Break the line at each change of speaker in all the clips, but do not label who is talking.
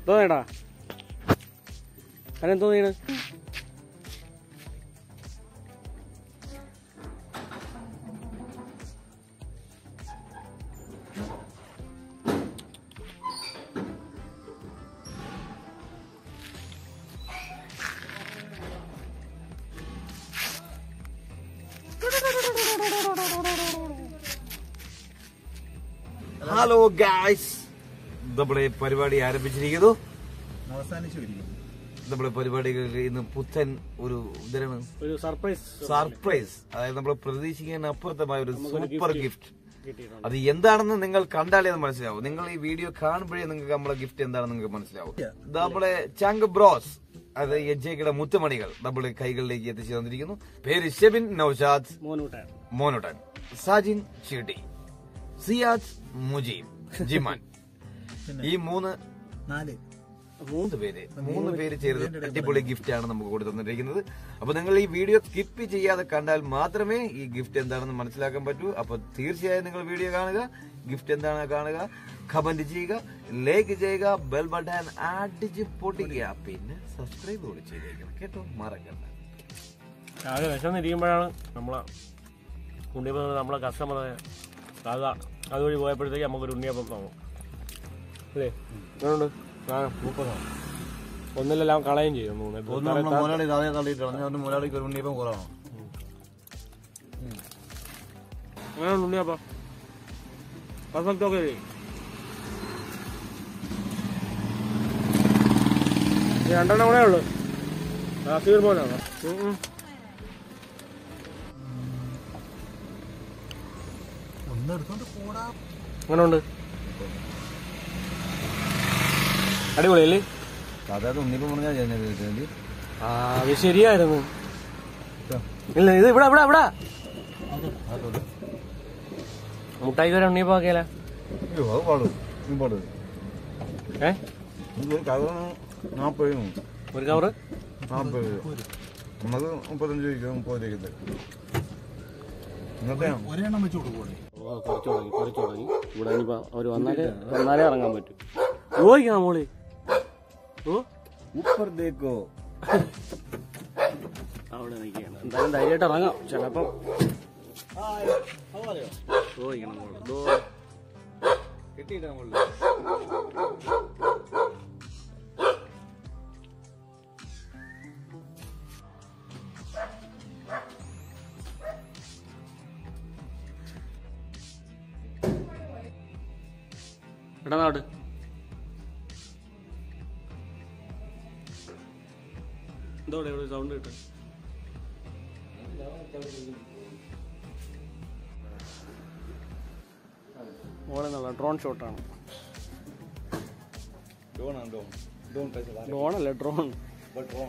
തോന്നേടാ അതിനെ തോന്നിയാണ്
hello guys നമ്മുടെ പരിപാടി ആരംഭിച്ചിരിക്കുന്നു
അവസാനിച്ചു വരികയും
നമ്മുടെ പരിപാടികൾക്ക് ഇന്ന് പുത്തൻ ഒരു ഇതിനാണ്
ഒരു സർപ്രൈസ്
സർപ്രൈസ് അതായത് നമ്മൾ പ്രതീക്ഷിക്കാൻ അപ്പുറത്തമായ ഒരു സൂപ്പർ ഗിഫ്റ്റ്
കിട്ടിയിട്ടുണ്ട്
അത് എന്താണെന്ന് നിങ്ങൾ കണ്ടാലേ അത് മനസ്സിലാവും നിങ്ങൾ ഈ വീഡിയോ കാണുമ്പോഴേ നിങ്ങൾക്ക് നമ്മളെ ഗിഫ്റ്റ് എന്താണെന്ന് നിങ്ങൾക്ക് മനസ്സിലാവും ഇത് നമ്മളെ ചങ്ക് ബ്രോസ് അത് എജേക്കയുടെ മുത്തുമണികൾ നമ്മുടെ കൈകളിലേക്ക് എത്തിച്ചു തന്നിരിക്കുന്നു പേര് ഷെബിൻ നൌഷാദ്
മോനൂട്ടാൻ
മോനോട്ടൻ സാജിൻ ഷിർഡി സിയാദ് മുജീബ് ജിമാൻ ഈ മൂന്ന്
നാല്
മൂന്ന് പേര് മൂന്ന് പേര് ചേർന്ന് അടിപൊളി ഗിഫ്റ്റ് ആണ് നമുക്ക് കൊടുത്തു തന്നിരിക്കുന്നത് അപ്പൊ നിങ്ങൾ ഈ വീഡിയോ സ്കിപ്പ് ചെയ്യാതെ കണ്ടാൽ മാത്രമേ ഈ ഗിഫ്റ്റ് എന്താണെന്ന് മനസ്സിലാക്കാൻ പറ്റൂ അപ്പൊ തീർച്ചയായും നിങ്ങൾ വീഡിയോ കാണുക ഗിഫ്റ്റ് എന്താണെന്ന് കാണുക കമന്റ് ചെയ്യുക ലൈക്ക് ചെയ്യുക ബെൽ ബട്ടൺ അടിച്ച് പൊട്ടിക്കുക പിന്നെ സബ്സ്ക്രൈബ് കൂടി ചെയ്തേക്കണം കേട്ടോ മറക്കണ്ട
ആകെ വിശന്നിരിക്കുമ്പോഴാണ് നമ്മളെ ഉണ്ണിയപ്പം നമ്മളെ കസ്റ്റമർ അതാ അതുവഴി പോയപ്പോഴത്തേക്ക് നമുക്കൊരു ഉണ്ണിയപ്പം വാങ്ങും അല്ലേ എങ്ങനെയുണ്ട് ആ മുപ്പതാണ് ഒന്നിലെല്ലാം കളയും ചെയ്യും
ഒന്ന് നമ്മളെ മുതലാളി താഴെ തള്ളിയിട്ടാണ് ഞാൻ മുതലാളിക്ക് ഒരു ഉണ്ണിയപ്പം കുറവാണ്
അങ്ങനെയുണ്ട് ഉണ്ണിയപ്പം പെർഫെക്റ്റ് ഓക്കെ രണ്ടെണ്ണം കൂടെ ഉള്ളു അസീർ പോലാണ്
ഒന്ന് എടുത്തോണ്ട് പോടാ
അങ്ങനെയുണ്ട് അടിപൊളിയല്ലേ
അതായത് ഉണ്ണിയപ്പം പറഞ്ഞാൽ
ആ അത് ശരിയായിരുന്നു ഇല്ല ഇത് ഇവിടെ ഇവിടെ ഇവിടെ മുട്ടായി വരെ ഉണ്ണിയപ്പം ആക്കിയാലോ
അയ്യോ അത് പാടും നീ പാടും
ഏ
ഇത് കവർ നാൽപ്പത്
ഒരു കവറ്
നാൽപ്പത് നമുക്ക് മുപ്പത്തഞ്ച് രൂപയ്ക്ക് മുപ്പത് രൂപയ്ക്ക് തരും ഇന്നത്തെ ഒരെണ്ണം വെച്ച് കൊടുക്കൂടെ
കുറച്ച് തുടങ്ങി കുറച്ച് തുടങ്ങി ഇവിടെ ഇനിയിപ്പോ അവര് വന്നാലേ വന്നാലേ ഇറങ്ങാൻ പറ്റും ചോദിക്കാം മോളി ഓ
ഉപ്പർ ദേക്കോ
അവിടെ നിൽക്കുകയാണ് എന്തായാലും ധൈര്യമായിട്ട് ഇറങ്ങാം ചിലപ്പം ചോദിക്കണം മോള് ദോ.
കിട്ടിയിട്ടാ
ഇടനാട് എന്തോടെ ഇവിടെ സൗണ്ട് കിട്ടും മോളെ നല്ല ഡ്രോൺ ഷോട്ടാണ്
ഡോൺ ഡോൺ ഡോൺ പൈസ
ഡ്രോൺ അല്ലേ ഡ്രോൺ
ബട്ട് ഡോൺ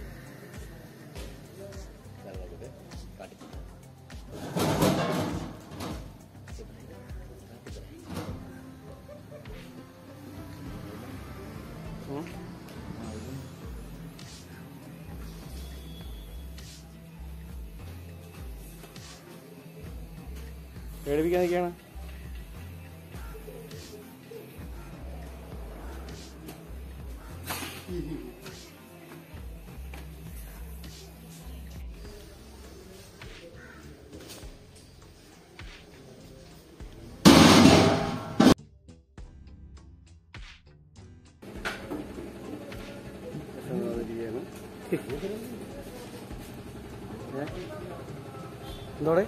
പേടിപ്പിക്കാതൊക്കെയാണ് എന്തോടെ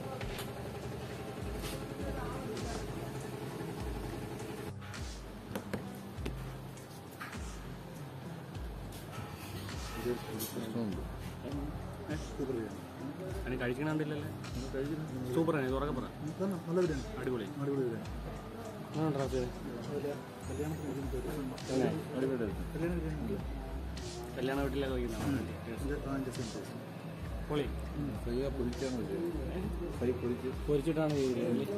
അതിന് കഴിക്കണില്ലല്ലേ സൂപ്പറാണ് തുറക്കെ പറ
നല്ല ബിരിയാണി
അടിപൊളി
അടിപൊളി ബിരിയാണി
എങ്ങനെയുണ്ട് റാസേ? എങ്ങനെ? കല്യാണ വീട്ടിലൊക്കെ വയ്ക്കുന്ന പൊളി പൊരിച്ചിട്ടാണ് ചെയ്യുന്നത്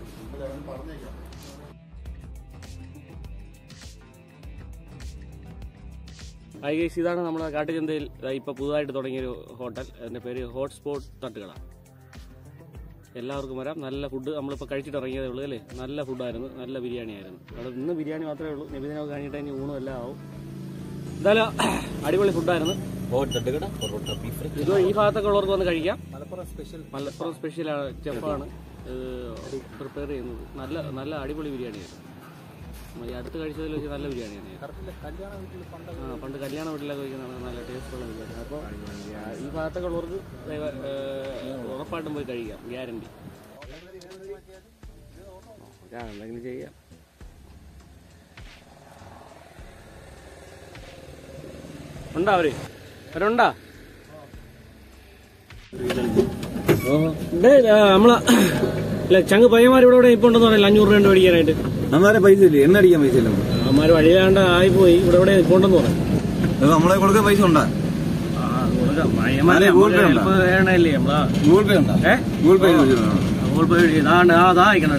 ഹായ് ഗൈസ് ഇതാണ് നമ്മുടെ കാട്ടുചന്തയിൽ ദാ ഇപ്പൊ പുതുതായിട്ട് തുടങ്ങിയൊരു ഹോട്ടൽ അതിന്റെ പേര് ഹോട്ട്സ്പോട്ട് തട്ടുകട എല്ലാവർക്കും വരാം നല്ല ഫുഡ് നമ്മളിപ്പോൾ കഴിച്ചിട്ട് ഇറങ്ങിയതേ ഉള്ളൂ അല്ലേ നല്ല ഫുഡായിരുന്നു നല്ല ബിരിയാണി ആയിരുന്നു അവിടെ ഇന്ന് ബിരിയാണി മാത്രമേ ഉള്ളൂ നബിദിനൊക്കെ കഴിഞ്ഞിട്ട് ഇനി ഊണും എല്ലാം ആവും എന്തായാലും അടിപൊളി ഫുഡായിരുന്നു ഇത് ഈ ഭാഗത്തൊക്കെ ഉള്ളവർക്ക് വന്ന് കഴിക്കാം
മലപ്പുറം സ്പെഷ്യൽ
മലപ്പുറം സ്പെഷ്യൽ ചെഫാണ് പ്രിപ്പയർ ചെയ്യുന്നത് നല്ല നല്ല അടിപൊളി ബിരിയാണിയായിരുന്നു നമ്മൾ ഈ അടുത്ത് കഴിച്ചതിൽ വെച്ച് നല്ല ബിരിയാണിയാണ്
കല്യാണ വീട്ടിൽ പണ്ട്
ആ പണ്ട് കല്യാണ വീട്ടിലൊക്കെ കഴിക്കുന്നതാണ് നല്ല ടേസ്റ്റുള്ള ബിരിയാണി അപ്പോൾ ഈ ഭാഗത്തൊക്കെ ഉള്ളവർക്ക് ദയവ- ഏഹ്, ഉറപ്പായിട്ടും പോയി കഴിക്കാം ഗ്യാരണ്ടി എന്തെങ്കിലും ചെയ്യാം ഉണ്ടോ അവര് അവരുണ്ടാ നമ്മളെ ഇല്ല ചങ്ങ് പയ്യന്മാർ ഇവിടെ ഇവിടെ ഇപ്പൊ ഉണ്ടെന്ന് പറയില്ല അഞ്ഞൂറ് രൂപ മേടിക്കാനായിട്ട്
അന്നേരെ പൈസ ഇല്ലേ എണ്ണ അടിക്കാൻ പൈസ ഇല്ല
അമ്മമാര് വഴിയിലാണ്ട് ആയിപ്പോയി ഇവിടെ ഇവിടെ ഇപ്പൊ ഉണ്ടെന്ന് പറയും
നമ്മളെ കൊടുക്കാൻ പൈസ ഉണ്ടാ
പയ്യന്മാരെ
ഗൂഗിൾ പേ ഉണ്ടോ?
വേണല്ലേ നമ്മളാ
ഗൂഗിൾ പേ ഉണ്ടാ
ഏ
ഗൂഗിൾ പേ
ഗൂഗിൾ പേ വഴി ഇതാണ്ട് ആ അതാ അയക്കണേ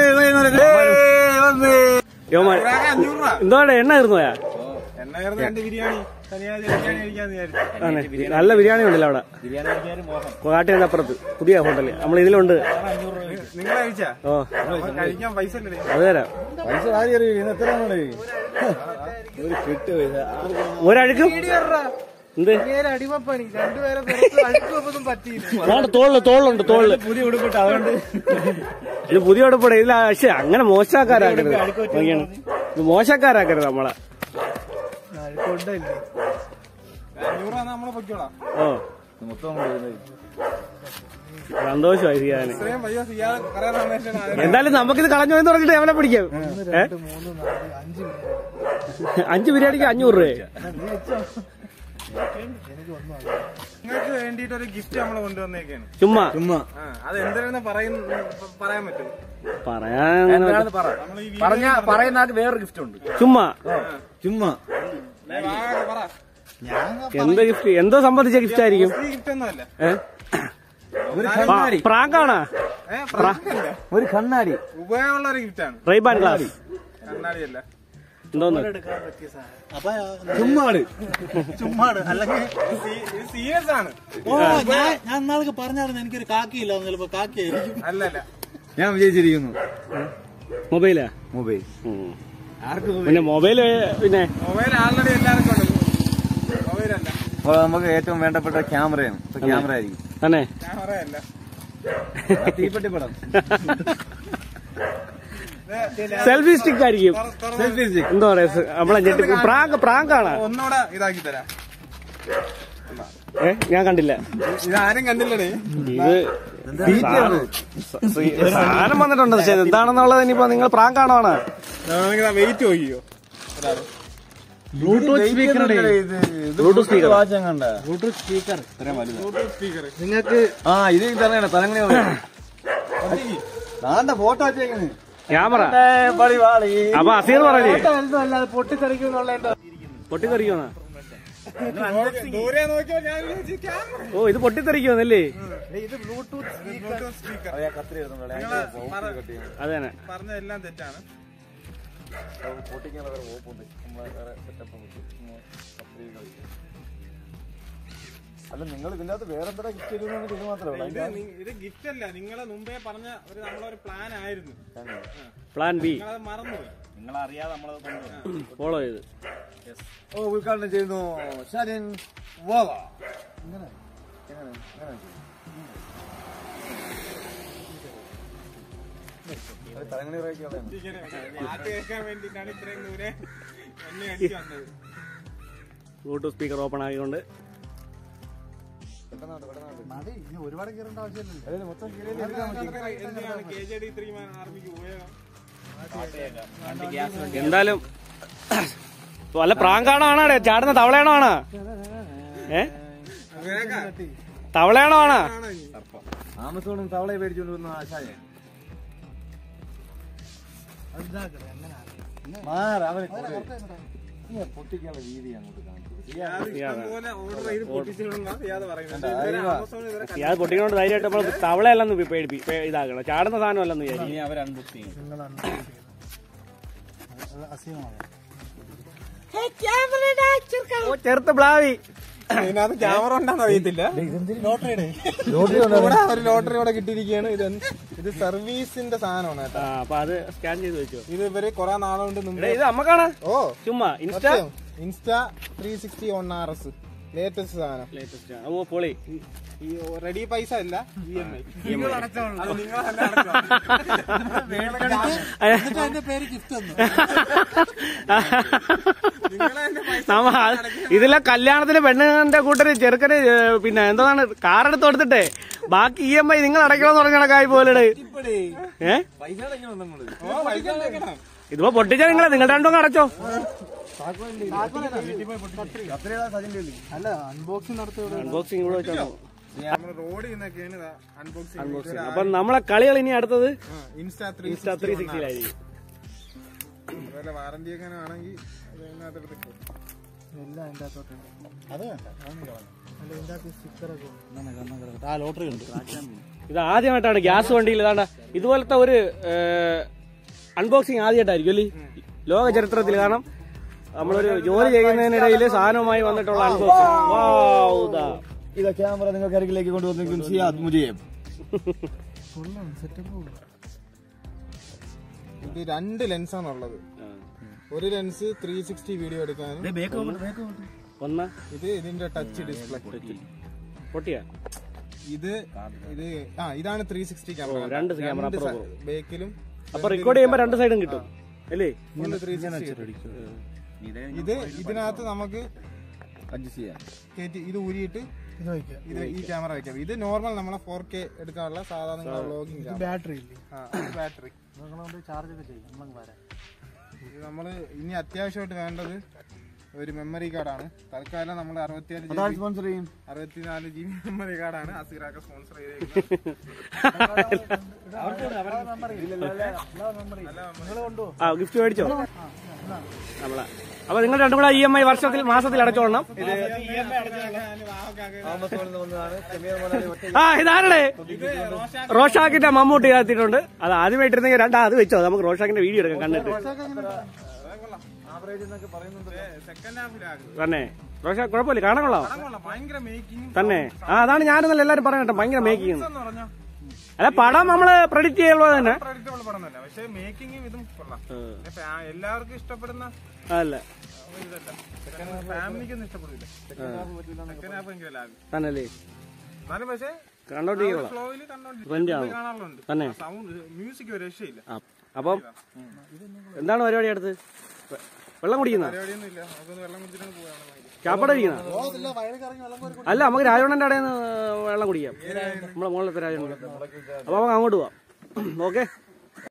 എന്താണ് എണ്ണ ഇരുന്നോയാ
എന്നായിരുന്നു എന്റെ ബിരിയാണി ശനിയാഴ്ച ബിരിയാണി കഴിക്കാന്ന് വിചാരിച്ചു
ആണേ നല്ല ബിരിയാണി ഉണ്ടല്ലോ അവിടെ
ബിരിയാണി കഴിക്കാനും മോഹം
കാട്ടിന്റെ അപ്പുറത്ത് പുതിയ ഹോട്ടല് നമ്മൾ ഇതിലുണ്ട്
അഞ്ഞൂറ് രൂപ നിങ്ങൾ കഴിച്ചാ
ഓ
കഴിക്കാൻ പൈസ ഇല്ലേ
അത് തരാം
പൈസ ആദ്യം അറിയില്ല ഇന്ന് എത്ര ഒരു കിട്ട് പൈസ
ഒരഴുക്കും എന്ത്
അടിമപ്പണി രണ്ടുപേരെ പുറത്ത് അഴുക്കൊന്നും പറ്റിയില്ല
ആണ് തോളില് തോളുണ്ട് തോളില്
പുതിയ ഉടുപ്പിട്ട് അതുകൊണ്ട്
ഇത് പുതിയ ഉടുപ്പട ഇല്ല പക്ഷെ അങ്ങനെ മോശക്കാരാക്കരുത് നോക്കിയാണ്. ഇത് മോശക്കാരാക്കരുത് നമ്മളെ
അഴുക്കൊണ്ടല്ലേ അഞ്ഞൂറ് രൂപ നമ്മളെ പൊയ്ക്കോളാം
ഓ
മൊത്തം
സന്തോഷമായി ചെയ്യാൻ
ഇത്രയും പൈസ ചെയ്യാതെ കുറെ സന്ദേശം
എന്തായാലും നമുക്കിത് കളഞ്ഞു എന്ന് പറഞ്ഞിട്ട് എവിടെ പിടിക്കാം ഏ?
മൂന്ന് നാല് അഞ്ച്
അഞ്ച് ബിരിയാണിക്ക് അഞ്ഞൂറ് രൂപ
നിങ്ങൾക്ക് വേണ്ടിയിട്ട് ഒരു ഗിഫ്റ്റ് നമ്മൾ കൊണ്ടുവന്നേക്കാണ്
ചുമ്മാ
ചുമ്മാ
ആ അത് എന്തിനാന്ന് പറയുന്ന പറയാൻ പറ്റും
പറയാൻ അങ്ങനെ പറ്റും.
നമ്മൾ ഈ
പറഞ്ഞ പറയുന്ന ആൾക്ക് വേറൊരു ഗിഫ്റ്റ് ഉണ്ട്
ചുമ്മാ
ചുമ്മാ
വാ- പറ
എന്ത് ഗിഫ്റ്റ് എന്തോ സംബന്ധിച്ച ഗിഫ്റ്റ് ആയിരിക്കും
ഈ ഗിഫ്റ്റ് ഒന്നുമല്ല
ഏ?
ഒരു
പ്രാ- പ്രാങ്കാണാ
ഏഹ് പ്രാങ്കല്ല
ഒരു കണ്ണാടി
ഉപയോഗമുള്ള ഒരു ഗിഫ്റ്റ് ആണ്
റൈബാൻ ക്ലാസ്
കണ്ണാടിയല്ല
എന്തോന്ന്
ചുമ്മാട്
ചുമ്മാട് അല്ലെങ്കിൽ
ഇത് സീരിയസ് ആണ്
ഓ ഞാൻ ഞാൻ നാളെ പറഞ്ഞായിരുന്നു എനിക്കൊരു കാക്കിയില്ല ചിലപ്പോ കാക്കിയായിരിക്കും
അല്ലല്ല
ഞാൻ വിജയിച്ചിരിക്കുന്നു
മൊബൈലാ
മൊബൈൽ
ഉം.
ആർക്ക്
പിന്നെ മൊബൈല് പിന്നെ
മൊബൈൽ ആൾറെഡി എല്ലാവർക്കും ഉണ്ട് മൊബൈൽ അല്ല
അപ്പോൾ നമുക്ക് ഏറ്റവും വേണ്ടപ്പെട്ട ക്യാമറയാണ് ഇപ്പൊ ക്യാമറ ആയിരിക്കും
തന്നെ
ക്യാമറ അല്ല
തീപ്പെട്ടി പടം
സെൽഫി സ്റ്റിക്ക് ആയിരിക്കും
സെൽഫി സ്റ്റിക്ക്
എന്താ പറയാ സ് നമ്മളെ ഞെട്ടി പ്രാങ്ക് പ്രാങ്കാണ്
ഒന്നുകൂടെ ഇതാക്കി തരാം
ഏ ഞാൻ കണ്ടില്ല
ഇതാരും കണ്ടില്ലടേ
ഇത് സാധനം- സ- സ- സാധനം വന്നിട്ടുണ്ട് പക്ഷെ ഇത് എന്താണെന്നുള്ളത് ഇനിയിപ്പോ നിങ്ങൾ പ്രാങ്കാണോ ആണ്
വെയിറ്റ് നോക്കിയോ
ബ്ലൂടൂത്ത് സ്പീക്കറുടെ ബ്ലൂടൂത്ത് സ്പീക്കർ
വാച്ചം കണ്ട
ബ്ലൂടൂത്ത് സ്പീക്കർ
സ്പീക്കർ
നിങ്ങൾക്ക്
ആ ഇത് തന്നെയാണ് തലങ്ങനെ നാണ്ട ഫോട്ടോ വെച്ചേക്കുന്നു
ക്യാമറ അപ്പൊ അസീർ പറഞ്ഞേ
അല്ലാതെ പൊട്ടിത്തെറിക്കുന്നുള്ള
പൊട്ടിത്തെറിക്കുമെന്നാ
ദൂരെ നോക്കിയോ ഞാൻ വിചാരിച്ചു ക്യാമറ
ഓ ഇത് പൊട്ടിത്തെറിക്കുമെന്നല്ലേ
ഇത് ബ്ലൂടൂത്ത് സ്പീക്കർ
അത് തന്നെ
പറഞ്ഞതെല്ലാം തെറ്റാണ്
അല്ല നിങ്ങൾ ഇതിന്റെ അകത്ത് വേറെ എന്താ ഗിഫ്റ്റ് ചെയ്തു ഇത് മാത്രമേ
ഇത് നി- ഇത് ഗിഫ്റ്റ് അല്ല നിങ്ങളെ മുമ്പേ പറഞ്ഞ ഒരു നമ്മളൊരു പ്ലാൻ ആയിരുന്നു
പ്ലാൻ ബി
നിങ്ങളത് മറന്നുപോയി
ഫോളോ ചെയ്ത്
ഓ ഉദ്ഘാടനം ചെയ്യുന്നു ശരൻ വാവ തലങ്ങനെ
ഇങ്ങനെ പാട്ട് കേൾക്കാൻ വേണ്ടിയിട്ടാണ് ഇത്രയും ദൂരെ എന്നെ അടിച്ചു വന്നത്
ബ്ലൂടൂത്ത് സ്പീക്കർ ഓപ്പൺ ആക്കിക്കൊണ്ട്
മതി ഇനി ഒരുപാട് കയറേണ്ട ആവശ്യമില്ലല്ലോ
എന്തിനാണ് K J D three man ആർമിക്ക് ഉപയോഗം
എന്തായാലും വല്ല പ്രാങ്കാണോ ആണോ ചാടുന്ന തവളയാണോ ആണോ ഏ തവളയാണോ ആണോ
ആമസോണും തവളയെ മേടിച്ചുകൊണ്ട് വന്ന ആശായ പൊട്ടിക്കാനുള്ള രീതി അങ്ങോട്ട് കാണിച്ചത്
ഇഷ്ടംപോലെ ഓർഡർ ചെയ്ത് പൊട്ടിച്ചിട്ടുണ്ടെന്നാ ഇയാള് പറയുന്നത് ഇതുവരെ ആമസോൺ ഇതുവരെ
ഇയാൾ പൊട്ടിക്കൊണ്ട് ധൈര്യമായിട്ട് നമ്മൾ തവളയല്ലെന്ന് പേടിപ്പി പേ- ഇതാക്കണം ചാടുന്ന സാധനമല്ലെന്ന് വിചാരിക്കും
അസീമാണ്
ഓ ചെറുത്ത് പ്ലാവി
ഇതിനകത്ത് ക്യാമറ ഉണ്ടെന്ന് അറിയത്തില്ല
ലോട്ടറിയുടെ
ഇവിടെ ഒരു ലോട്ടറി ഇവിടെ കിട്ടിയിരിക്കുകയാണ് ഇത് എന്ത്- ഇത് സർവീസിന്റെ സാധനമാണ് കേട്ടോ
ആ അപ്പൊ അത് സ്കാൻ ചെയ്ത് വെച്ചോ
ഇത് ഇവര് കൊറേ നാളുകൊണ്ട് മുമ്പ്
എടാ, ഇത് നമ്മക്കാണ്
ഓ
ചുമ്മാ insta
insta three sixty one R S latest സാധനം
ലേറ്റസ്റ്റ് ഓ പൊളി
ഈ റെഡി പൈസ അല്ല ഇ എം ഐ
എന്നിട്ട് എന്റെ പേര് ഗിഫ്റ്റ് തന്നു
നമ്മ ഇതിലെ കല്യാണത്തിന് പെണ്ണുങ്ങളുടെ കൂട്ടര് ചെറുക്കന് ഏ, പിന്നെ എന്താണ് കാറെടുത്ത് കൊടുത്തിട്ടേ ബാക്കി ഇ എം ഐ നിങ്ങൾ അടയ്ക്കണമെന്ന് പറഞ്ഞ കണക്കായി പോലെ ഏ ഇതിപ്പോ പൊട്ടിച്ചാ നിങ്ങളെ നിങ്ങൾ രണ്ടും അടച്ചോ
അല്ല അൺബോക്സിംഗ് നടത്തിയത്
അൺബോക്സിംഗ് ഇവിടെ വെച്ചോ
നമ്മൾ റോഡിൽ നിന്നൊക്കെയാണ് അൺബോക്സിംഗ്
അൺബോക്സിംഗ് അപ്പൊ നമ്മളെ കളികൾ ഇനി അടുത്തത്
ഇൻസ്റ്റാ ത്രീ
ഇൻസ്റ്റാ ത്രീ സിക്സ്റ്റിയിലായിരിക്കും
അതുപോലെ വാറന്റി ഒക്കെ ആണെങ്കിൽ അതിനകത്ത് എല്ലാം അതിന്റെ അകത്തോട്ടുണ്ട്
അത് വേണ്ട അതൊന്നും കളയണ്ട. എന്നാ കണ്ണം കിടക്കട്ടെ. ആ ലോട്ടറി ഉണ്ട്
ഇത് ആദ്യമായിട്ടാണ് ഗ്യാസ് വണ്ടിയിൽ ഇതാണ്ട ഇതുപോലത്തെ ഒരു അൺബോക്സിംഗ് ആദ്യമായിട്ടായിരിക്കും അല്ലേ ലോക ചരിത്രത്തിൽ കാരണം നമ്മളൊരു ജോലി ചെയ്യുന്നതിനിടയിൽ സാധനവുമായി വന്നിട്ടുള്ള അൺബോക്സിംഗ്
ഇതാ ക്യാമറ നിങ്ങൾക്ക് അരികിലേക്ക് കൊണ്ടുവന്നിരിക്കും സിയാദ് മുജിയം
ഇത് രണ്ട് ലെൻസാണ് ഉള്ളത് ഒരു ലെൻസ് ത്രീ സിക്സ്റ്റി വീഡിയോ എടുക്കാനും
ഒന്ന്
ഇത് ഇതിന്റെ ടച്ച് ഡിസ്പ്ലേ
പൊട്ടിയ
ഇത് ഇത് ആ ഇതാണ് ത്രീ സിക്സ്റ്റി ക്യാമറ
രണ്ട് camera അപ്പുറം
ബേക്കിലും
അപ്പൊ റെക്കോർഡ് ചെയ്യുമ്പോ രണ്ട് സൈഡും കിട്ടും അല്ലേ
ത്രീ ഇത് ഇതിനകത്ത് നമുക്ക്
അഡ്ജസ്റ്റ് ചെയ്യാം
കയറ്റി ഇത് ഊരിയിട്ട്
ഇത് വയ്ക്കാം
ഇത് ഈ ക്യാമറ വെക്കാം ഇത് നോർമൽ നമ്മളെ ഫോർ കെ എടുക്കാനുള്ള സാധാരണ വ്ളോഗിംഗ് ക്യാമറ
ബാറ്ററി ഇല്ലേ
ബാറ്ററി
നിങ്ങളോട് ചാർജ് ഒക്കെ ചെയ്യും നമ്മളങ്ങ് വരാം
ഇത് നമ്മള് ഇനി അത്യാവശ്യമായിട്ട് വേണ്ടത് ഒരു മെമ്മറി കാർഡാണ് തൽക്കാലം നമ്മൾ അറുപത്തിയാല് ജി ബി
സ്പോൺസർ ചെയ്യും
അറുപത്തിനാല് ജി ബി മെമ്മറി കാർഡാണ് അസീറാക്ക സ്പോൺസർ ചെയ്തേക്കുന്നത്
ആ ഗിഫ്റ്റ് മേടിച്ചോ നമ്മളെ അപ്പൊ നിങ്ങൾ രണ്ടും കൂടെ ഇ എം ഐ വർഷത്തിൽ മാസത്തിൽ അടച്ചോളണം ആ ഇതാരുടെ റോഷാക്കിന്റെ മമ്മൂട്ടി ചേർത്തിട്ടുണ്ട് അത് ആദ്യമായിട്ടിരുന്നെങ്കിൽ രണ്ടാ അത് വെച്ചോ നമുക്ക് റോഷാക്കിന്റെ വീഡിയോ എടുക്കാം കണ്ടിട്ട്
സെക്കൻഡ് ഹാഫിലാകും
തന്നെ റോഷാ കുഴപ്പമില്ല കാണാൻ കൊള്ളാം
ഭയങ്കര മേക്കിംഗ്
തന്നെ ആ അതാണ് ഞാനെന്നല്ല എല്ലാരും പറയട്ടെ ഭയങ്കര മേക്കിംഗ്
എന്ന് പറഞ്ഞാൽ
അല്ല പടം നമ്മള് പ്രഡിക്റ്റ് ചെയ്യുള്ളത് തന്നെ
പ്രഡിക്റ്റബിൾ പടമല്ല പക്ഷെ മേക്കിങ്ങും ഇതും കൊള്ളാം പിന്നെ ഫാ- എല്ലാവർക്കും ഇഷ്ടപ്പെടുന്ന
അതല്ല
ഒരു ഇതല്ല ഫാമിലിക്കൊന്നും ഇഷ്ടപ്പെടില്ല സെക്കൻഡ് ഹാഫ് ഭയങ്കര ലാഗ്
തന്നല്ലേ
എന്നാലും പക്ഷേ
കണ്ടോണ്ടിരിക്കണം
ഫ്ലോയിൽ കണ്ടോണ്ടിരിക്കും
ട്രെൻഡ് ആണ്
കാണാറുണ്ട്
തന്നെ
സൗണ്ട് മ്യൂസിക് ഒരു രക്ഷയില്ല
ആ, അപ്പം എന്താണ് പരിപാടി അടുത്ത് വെ- വെള്ളം കുടിക്കുന്ന
പരിപാടിയൊന്നും ഇല്ല നമുക്കൊന്ന് വെള്ളം കുടിച്ചിട്ട് പോയാണ്
ചാപ്പട ഇരിക്കുന്ന
അതില്ല വയറ് കറങ്ങി വെള്ളം കോരി
അല്ല നമുക്ക് രാജവണ്ണന്റെ അവിടെ നിന്ന് വെള്ളം കുടിക്കാം നമ്മളെ മുകളിലത്തെ രാജവണ്ണ അപ്പൊ നമുക്ക് അങ്ങോട്ട് പോവാം ഓക്കെ